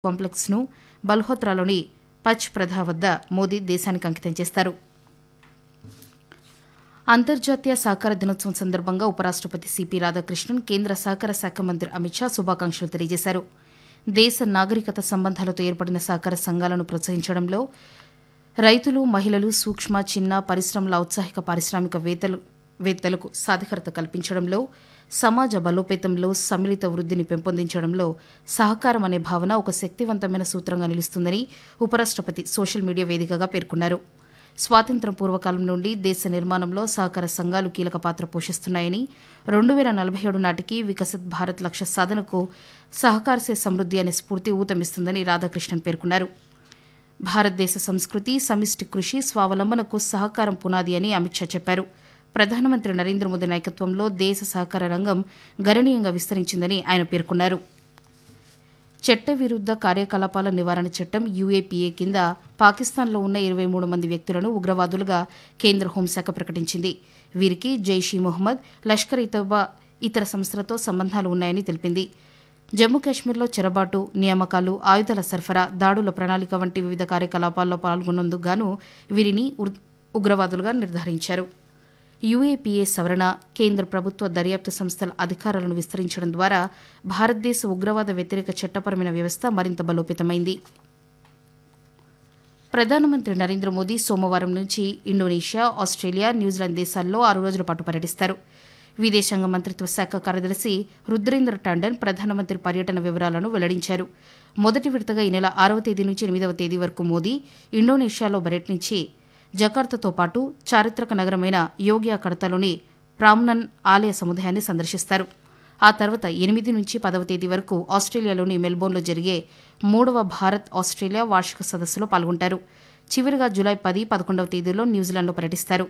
కాంప్లెక్స్ను బల్హోత్రాలోని పచ్ ప్రధా వద్ద మోదీ దేశానికి అంకితం చేస్తారు అంతర్జాతీయ సహకార దినోత్సవం సందర్భంగా ఉపరాష్టపతి సిపి రాధాకృష్ణన్ కేంద్ర సహకార శాఖ మంత్రి అమిత్ షా శుభాకాంక్షలు తెలియజేశారు దేశ నాగరికత సంబంధాలతో ఏర్పడిన సహకార సంఘాలను ప్రోత్సహించడంలో రైతులు మహిళలు సూక్ష్మ చిన్న పరిశ్రమల ఔత్సాహిక పారిశ్రామికవేత్తలు వేత్తలకు సాధికారత కల్పించడంలో సమాజ బలోపేతంలో సమ్మిళిత వృద్ధిని పెంపొందించడంలో సహకారం అనే భావన ఒక శక్తివంతమైన సూత్రంగా నిలుస్తుందని ఉపరాష్టపతి సోషల్ మీడియా వేదికగా పేర్కొన్నారు స్వాతంత్ర్యం పూర్వకాలం నుండి దేశ నిర్మాణంలో సహకార సంఘాలు కీలక పాత్ర పోషిస్తున్నాయని రెండు వేల నలభై ఏడు నాటికి వికసిత్ భారత్ లక్ష్య సాధనకు సహకారసే సమృద్ది అనే స్ఫూర్తి ఊతమిస్తుందని రాధాకృష్ణన్ పేర్కొన్నారు భారతదేశ సంస్కృతి సమిష్టి కృషి స్వావలంబనకు సహకారం పునాది అని అమిత్ షా చెప్పారు ప్రధానమంత్రి నరేంద్ర మోదీ నాయకత్వంలో దేశ సహకార రంగం గణనీయంగా విస్తరించిందని ఆయన పేర్కొన్నారు చట్టవిరుద్ద కార్యకలాపాల నివారణ చట్టం యూఏపీఏ కింద పాకిస్తాన్లో ఉన్న ఇరవై మూడు మంది వ్యక్తులను ఉగ్రవాదులుగా కేంద్ర హోంశాఖ ప్రకటించింది వీరికి జైష్ ఈ మొహమ్మద్ లష్కర్ ఇ తోబా ఇతర సంస్థలతో సంబంధాలు ఉన్నాయని తెలిపింది జమ్మూ కాశ్మీర్లో చెరబాటు నియామకాలు ఆయుధాల సరఫరా దాడుల ప్రణాళిక వంటి వివిధ కార్యకలాపాల్లో పాల్గొన్నందుకు గాను వీరిని ఉర్- ఉగ్రవాదులుగా నిర్ధారించారు యూఏపీఏ సవరణ కేంద్ర ప్రభుత్వ దర్యాప్తు సంస్థల అధికారాలను విస్తరించడం ద్వారా భారతదేశ ఉగ్రవాద వ్యతిరేక చట్టపరమైన వ్యవస్థ మరింత బలోపేతమైంది ప్రధానమంత్రి నరేంద్ర మోదీ సోమవారం నుంచి ఇండోనేషియా ఆస్ట్రేలియా న్యూజిలాండ్ దేశాల్లో ఆరు రోజుల పాటు పర్యటిస్తారు విదేశాంగ మంత్రిత్వ శాఖ కార్యదర్శి రుద్రేంద్ర టాండన్ ప్రధానమంత్రి పర్యటన వివరాలను వెల్లడించారు మొదటి విడతగా ఈ నెల ఆరవ తేదీ నుంచి ఎనిమిదవ తేదీ వరకు మోదీ ఇండోనేషియాలో పర్యటించి జకార్తాతో పాటు చారిత్రక నగరమైన యోగ్యాకర్తాలోని ప్రామ్నన్ ఆలయ సముదాయాన్ని సందర్శిస్తారు ఆ తర్వాత ఎనిమిది నుంచి పదవ తేదీ వరకు ఆస్ట్రేలియాలోని మెల్బోర్న్లో జరిగే మూడవ భారత్ ఆస్ట్రేలియా వార్షిక సదస్సులో పాల్గొంటారు చివరిగా జూలై పది పదకొండవ తేదీలో న్యూజిలాండ్లో పర్యటిస్తారు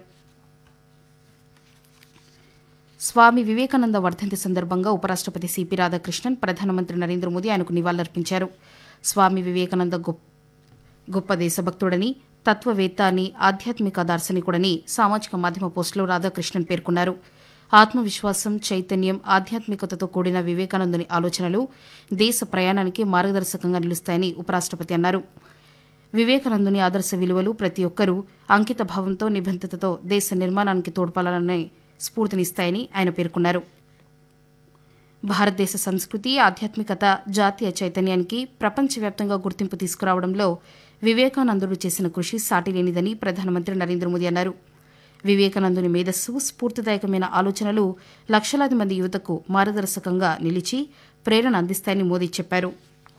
స్వామి వివేకానంద వర్ధంతి సందర్భంగా ఉపరాష్టపతి సిపి రాధాకృష్ణన్ ప్రధానమంత్రి నరేంద్ర మోదీ ఆయనకు నివాళులర్పించారు స్వామి వివేకానంద గొప్ప గొప్ప దేశభక్తుడని తత్వవేత్త అని ఆధ్యాత్మిక దార్శనికుడని సామాజిక మాధ్యమ పోస్టులో రాధాకృష్ణన్ పేర్కొన్నారు ఆత్మవిశ్వాసం చైతన్యం ఆధ్యాత్మికతతో కూడిన వివేకానందుని ఆలోచనలు దేశ ప్రయాణానికి మార్గదర్శకంగా నిలుస్తాయని ఉపరాష్టపతి అన్నారు వివేకానందుని ఆదర్శ విలువలు ప్రతి ఒక్కరూ అంకిత భావంతో నిబంధతతో దేశ నిర్మాణానికి తోడ్పడాలనే స్ఫూర్తినిస్తాయని ఆయన పేర్కొన్నారు భారతదేశ సంస్కృతి ఆధ్యాత్మికత జాతీయ చైతన్యానికి ప్రపంచవ్యాప్తంగా గుర్తింపు తీసుకురావడంలో వివేకానందుడు చేసిన కృషి సాటిలేనిదని ప్రధానమంత్రి నరేంద్ర మోదీ అన్నారు వివేకానందుని మేధస్సు స్ఫూర్తిదాయకమైన ఆలోచనలు లక్షలాది మంది యువతకు మార్గదర్శకంగా నిలిచి ప్రేరణ అందిస్తాయని మోదీ చెప్పారు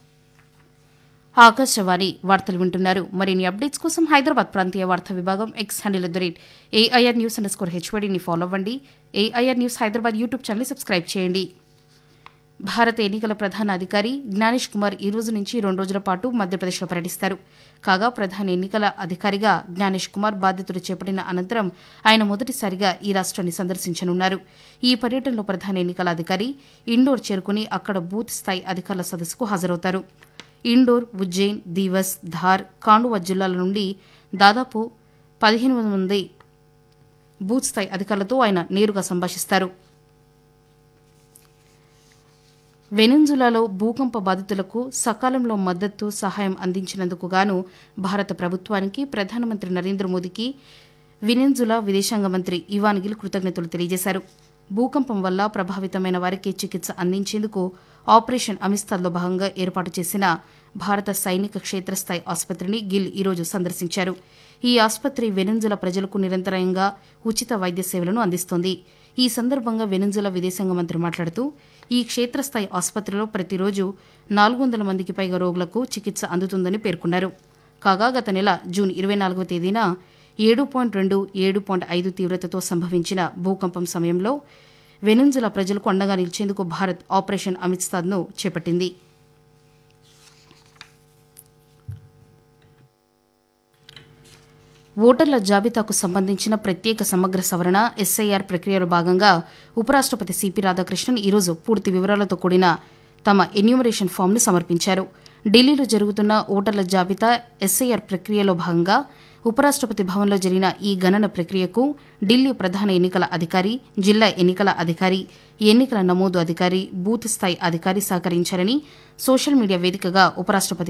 ఆకాశవాణి వార్తలు వింటున్నారు మరిన్ని అప్డేట్స్ కోసం హైదరాబాద్ ప్రాంతీయ వార్తా విభాగం X handle at the rate AIR news underscore హెచ్వడిని ఫాలో అవ్వండి AIR news Hyderabad YouTube channel subscribe చేయండి భారత ఎన్నికల ప్రధాన అధికారి జ్ఞానేష్ కుమార్ ఈ రోజు నుంచి రెండు రోజుల పాటు మధ్యప్రదేశ్లో పర్యటిస్తారు కాగా ప్రధాన ఎన్నికల అధికారిగా జ్ఞానేష్ కుమార్ బాధ్యతలు చేపట్టిన అనంతరం ఆయన మొదటిసారిగా ఈ రాష్ట్రాన్ని సందర్శించనున్నారు ఈ పర్యటనలో ప్రధాన ఎన్నికల అధికారి ఇండోర్ చేరుకుని అక్కడ బూత్ స్థాయి అధికారుల సదస్సుకు హాజరవుతారు ఇండోర్ ఉజ్జయిన్ దీవస్ ధార్ కాండువా జిల్లాల నుండి దాదాపు పదిహేను వందల మంది బూత్ స్థాయి అధికారులతో ఆయన నేరుగా సంభాషిస్తారు వెనిన్జులాలో భూకంప బాధితులకు సకాలంలో మద్దతు సహాయం అందించినందుకు గాను భారత ప్రభుత్వానికి ప్రధానమంత్రి నరేంద్ర మోదీకి వెనిన్జులా విదేశాంగ మంత్రి ఇవాన్ గిల్ కృతజ్ఞతలు తెలియజేశారు భూకంపం వల్ల ప్రభావితమైన వారికి చికిత్స అందించేందుకు ఆపరేషన్ అమిస్తాద్లో భాగంగా ఏర్పాటు చేసిన భారత సైనిక క్షేత్రస్థాయి ఆసుపత్రిని గిల్ ఈరోజు సందర్శించారు ఈ ఆసుపత్రి వెనిన్జులా ప్రజలకు నిరంతరంగా ఉచిత వైద్య సేవలను అందిస్తోంది ఈ సందర్భంగా వెనిన్జులా విదేశాంగ మంత్రి మాట్లాడుతూ ఈ క్షేత్రస్థాయి ఆసుపత్రిలో ప్రతిరోజు నాలుగు వందల మందికి పైగా రోగులకు చికిత్స అందుతుందని పేర్కొన్నారు కాగా గత నెల జూన్ ఇరవై నాలుగవ తేదీన ఏడు పాయింట్ రెండు ఏడు పాయింట్ ఐదు తీవ్రతతో సంభవించిన భూకంపం సమయంలో వెనిన్జులా ప్రజలకు అండగా నిలిచేందుకు భారత్ ఆపరేషన్ అమిత్సాద్ను చేపట్టింది ఓటర్ల జాబితాకు సంబంధించిన ప్రత్యేక సమగ్ర సవరణ ఎస్ఐఆర్ ప్రక్రియలో భాగంగా ఉపరాష్టపతి సిపి రాధాకృష్ణన్ ఈరోజు పూర్తి వివరాలతో కూడిన తమ ఎన్యూమరేషన్ ఫామ్ను సమర్పించారు ఢిల్లీలో జరుగుతున్న ఓటర్ల జాబితా ఎస్ఐఆర్ ప్రక్రియలో భాగంగా ఉపరాష్టపతి భవన్లో జరిగిన ఈ గణన ప్రక్రియకు ఢిల్లీ ప్రధాన ఎన్నికల అధికారి జిల్లా ఎన్నికల అధికారి ఎన్నికల నమోదు అధికారి బూత్ స్థాయి అధికారి సహకరించారని సోషల్ మీడియా వేదికగా ఉపరాష్టపతి